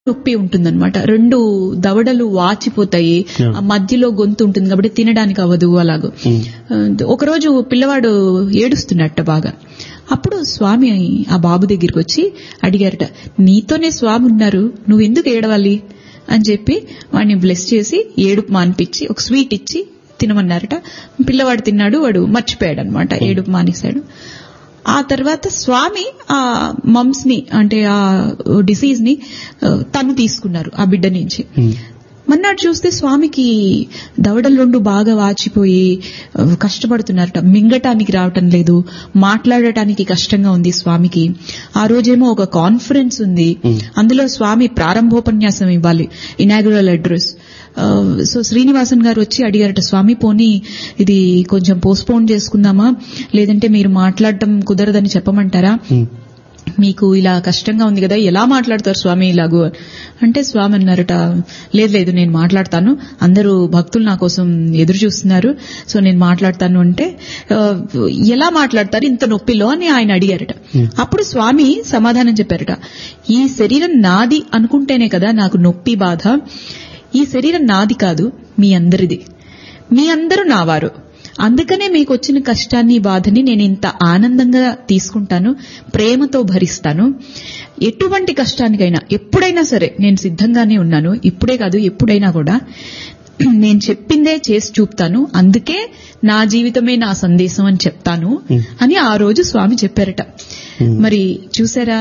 నొప్పి ఉంటుందన్నమాట రెండు దవడలు వాచిపోతాయి Yeah. ఆ మధ్యలో గొంతు ఉంటుంది కాబట్టి తినడానికి అవ్వదు అలాగూ Mm. ఆ, ఒకరోజు పిల్లవాడు ఏడుస్తున్నట్ట బాగా అప్పుడు స్వామి ఆ బాబు దగ్గరికి వచ్చి అడిగారట నీతోనే స్వామి ఉన్నారు నువ్వు ఎందుకు ఏడవాలి అని చెప్పి వాడిని బ్లెస్ చేసి ఏడుపు మానిపించి ఒక స్వీట్ ఇచ్చి తినమన్నారట పిల్లవాడు తిన్నాడు వాడు మర్చిపోయాడు అనమాట ఏడుపు మానేశాడు ఆ తర్వాత స్వామి ఆ మమ్స్ ని అంటే ఆ డిసీజ్ ని ఆ, తను తీసుకున్నారు ఆ బిడ్డ నుంచి Mm. మన్నాడు చూస్తే స్వామికి దవడలు రెండు బాగా వాచిపోయి ఆ, కష్టపడుతున్నారట మింగటానికి రావటం లేదు మాట్లాడటానికి కష్టంగా ఉంది స్వామికి ఆ రోజేమో ఒక కాన్ఫరెన్స్ ఉంది Mm. అందులో స్వామి ప్రారంభోపన్యాసం ఇవ్వాలి ఇనాగురల్ అడ్రస్ సో శ్రీనివాసన్ గారు వచ్చి అడిగారట స్వామి పోనీ ఇది కొంచెం పోస్ట్పోన్ చేసుకుందామా లేదంటే మీరు మాట్లాడటం కుదరదని చెప్పమంటారా Mm. మీకు ఇలా కష్టంగా ఉంది కదా ఎలా మాట్లాడతారు స్వామి ఇలాగూ అంటే స్వామి అన్నారట లేదు లేదు నేను మాట్లాడతాను అందరూ భక్తులు నా కోసం ఎదురు చూస్తున్నారు సో నేను మాట్లాడతాను అంటే "ఆ, ఎలా మాట్లాడతారు ఇంత నొప్పిలో అని ఆయన అడిగారట అప్పుడు స్వామి సమాధానం చెప్పారట ఈ శరీరం నాది అనుకుంటేనే కదా నాకు నొప్పి బాధ ఈ శరీరం నాది కాదు మీ అందరిది మీ అందరూ నావారు అందుకనే మీకు వచ్చిన కష్టాన్ని బాధని నేను ఇంత ఆనందంగా తీసుకుంటాను ప్రేమతో భరిస్తాను ఎటువంటి కష్టానికైనా ఎప్పుడైనా సరే నేను సిద్ధంగానే ఉన్నాను ఇప్పుడే కాదు ఎప్పుడైనా కూడా నేను చెప్పిందే చేసి చూపుతాను అందుకే నా జీవితమే నా సందేశం అని చెప్తాను అని ఆ రోజు స్వామి చెప్పారట మరి చూసారా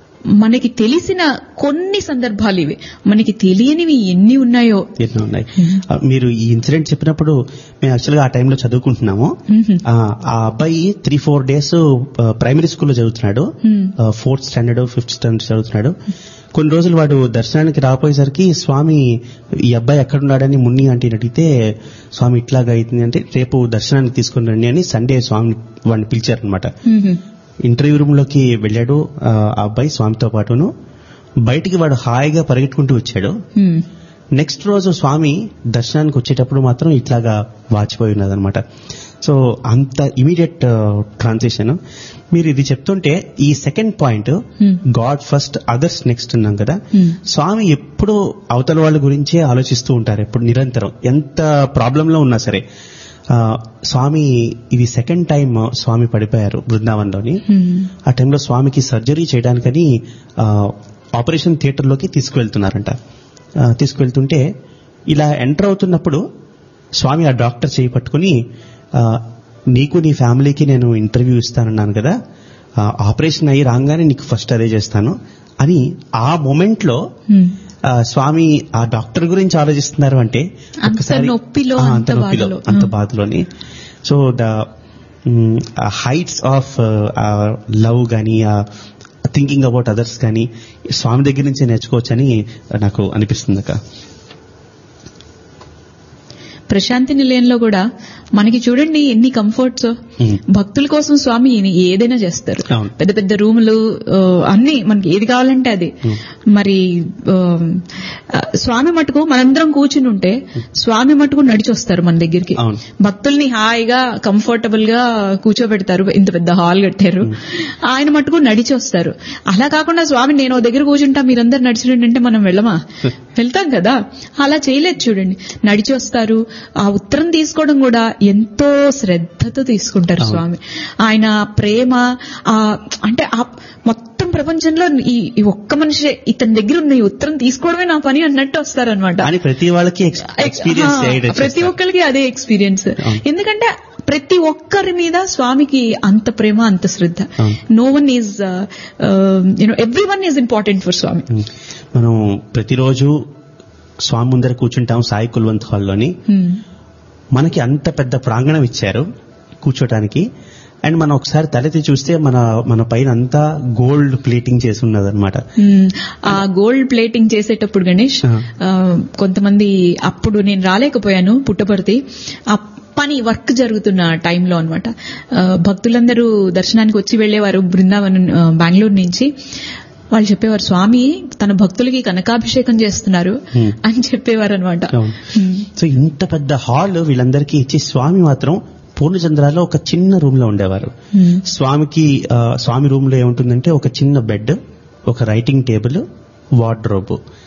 మనకి తెలిసిన కొన్ని సందర్భాలు ఇవి మనకి తెలియనివి ఎన్ని ఉన్నాయో ఎన్నో ఉన్నాయి ఆ, మీరు ఈ ఇన్సిడెంట్ చెప్పినప్పుడు మేము యాక్చువల్గా ఆ టైంలో చదువుకుంటున్నాము ఆ ఆ అబ్బాయి త్రీ ఫోర్ డేస్ ప్రైమరీ స్కూల్లో చదువుతున్నాడు ఫోర్త్ స్టాండర్డ్ ఫిఫ్త్ స్టాండర్డ్ చదువుతున్నాడు కొన్ని రోజులు వాడు దర్శనానికి రాపోయేసరికి స్వామి ఈ అబ్బాయి ఎక్కడున్నాడని మున్ని అంటే అడిగితే స్వామి ఇట్లాగా అవుతుంది అంటే రేపు దర్శనానికి తీసుకుని రండి అని సండే స్వామి వాడిని పిలిచారనమాట ఇంటర్వ్యూ రూమ్ లోకి వెళ్ళాడు ఆ ఆ అబ్బాయి స్వామితో పాటును బయటికి వాడు హాయిగా పరిగెట్టుకుంటూ వచ్చాడు హ్మ్. నెక్స్ట్ రోజు స్వామి దర్శనానికి వచ్చేటప్పుడు మాత్రం ఇట్లాగా వాచిపోయి ఉన్నదనమాట సో అంత ఇమీడియట్ ట్రాన్సిషన్ మీరు ఇది చెప్తుంటే ఈ second point Hmm. God first others next అన్నాం కదా Hmm. స్వామి ఎప్పుడు అవతల వాళ్ళ గురించే ఆలోచిస్తూ ఉంటారు ఎప్పుడు నిరంతరం ఎంత ప్రాబ్లంలో ఉన్నా సరే ఆ, స్వామి ఇది సెకండ్ టైం స్వామి పడిపోయారు బృందావనంలోని హ్మ్. ఆ టైంలో స్వామికి సర్జరీ చేయడానికని ఆ, ఆపరేషన్ థియేటర్లోకి తీసుకువెళ్తున్నారంట ఆ, తీసుకువెళ్తుంటే ఇలా ఎంటర్ అవుతున్నప్పుడు స్వామి ఆ డాక్టర్ చేయి పట్టుకుని ఆ, నీకు నీ ఫ్యామిలీకి నేను ఇంటర్వ్యూ ఇస్తానన్నాను కదా ఆ, ఆపరేషన్ అయ్యి రాగానే నీకు ఫస్ట్ అదే చేస్తాను అని ఆ మొమెంట్ లో హ్మ్. ఆ, స్వామి ఆ డాక్టర్ గురించి ఆలోచిస్తున్నారు అంటే అంత ఒక్కసారి- నొప్పిలో, ఆ, అంత నొప్పిలో, బాధలో. అంత ఆ. బాధలోని so the heights of love గానీ థింకింగ్ అబౌట్ అదర్స్ కానీ స్వామి దగ్గర నుంచే నేర్చుకోవచ్చని నాకు అనిపిస్తుంది అక్క ప్రశాంతి నిలయంలో కూడా మనకి చూడండి ఎన్ని కంఫర్ట్స్ Hmm. భక్తుల కోసం స్వామి ఏదైనా చేస్తారు అవును. పెద్ద పెద్ద రూములు ఆ, అన్ని మనకి ఏది కావాలంటే అది మరి ఆ, ఆ, స్వామి మటుకు మనందరం కూర్చుని ఉంటే స్వామి మటుకు నడిచి వస్తారు మన దగ్గరికి అవును. భక్తుల్ని హాయిగా కంఫర్టబుల్ గా కూర్చోబెడతారు ఇంత పెద్ద హాల్ కట్టారు ఆయన మటుకు నడిచి వస్తారు అలా కాకుండా స్వామి నేను ఓ దగ్గర కూర్చుంటా మీరందరు నడిచిరండి అంటే మనం వెళ్ళమా వెళ్తాం కదా అలా చేయలేదు చూడండి నడిచి వస్తారు ఆ ఉత్తరం తీసుకోవడం కూడా ఎంతో శ్రద్ధతో తీసుకుంటారు స్వామి ఆయన ప్రేమ ఆ అంటే ఆ మొత్తం ప్రపంచంలో ఈ ఈ ఒక్క మనిషి ఇతని దగ్గర ఉన్న ఈ ఉత్తరం తీసుకోవడమే నా పని అన్నట్టు వస్తారనమాట కానీ ప్రతి వాళ్ళకి ఎక్స్పీరియన్స్ ఆ, ప్రతి ఒక్కరికి అదే ఎక్స్పీరియన్స్ ఎందుకంటే ప్రతి ఒక్కరి మీద స్వామికి అంత ప్రేమ అంత శ్రద్ధ అవును. No one is you know every one is important for స్వామి మనం ప్రతిరోజు స్వామి ముందర కూర్చుంటాం సాయి కుల్వంత్ హాల్లోని Hmm. మనకి అంత పెద్ద ప్రాంగణం ఇచ్చారు కూర్చోటానికి అండ్ మనం ఒకసారి తలెత్తి చూస్తే మన మన పైన అంతా గోల్డ్ ప్లేటింగ్ చేసి ఉన్నది అనమాట మ్మ్. ఆ గోల్డ్ ప్లేటింగ్ చేసేటప్పుడు గణేష్ ఆ. ఆ, కొంతమంది అప్పుడు నేను రాలేకపోయాను పుట్టపర్తి ఆ పని వర్క్ జరుగుతున్న టైంలో అనమాట భక్తులందరూ దర్శనానికి వచ్చి వెళ్లేవారు బృందావనం ఆ, బెంగళూరు నుంచి వాళ్ళు చెప్పేవారు స్వామి తన భక్తులకి కనకాభిషేకం చేస్తున్నారు Hmm. అని చెప్పేవారు అనమాట అవును. సో ఇంత పెద్ద హాల్ వీళ్ళందరికీ ఇచ్చి స్వామి మాత్రం పూర్ణచంద్రాలో ఒక చిన్న రూమ్ లో ఉండేవారు స్వామికి ఆ, స్వామి రూమ్ లో ఏముంటుందంటే ఒక చిన్న బెడ్ ఒక రైటింగ్ టేబుల్ వార్డ్రోబ్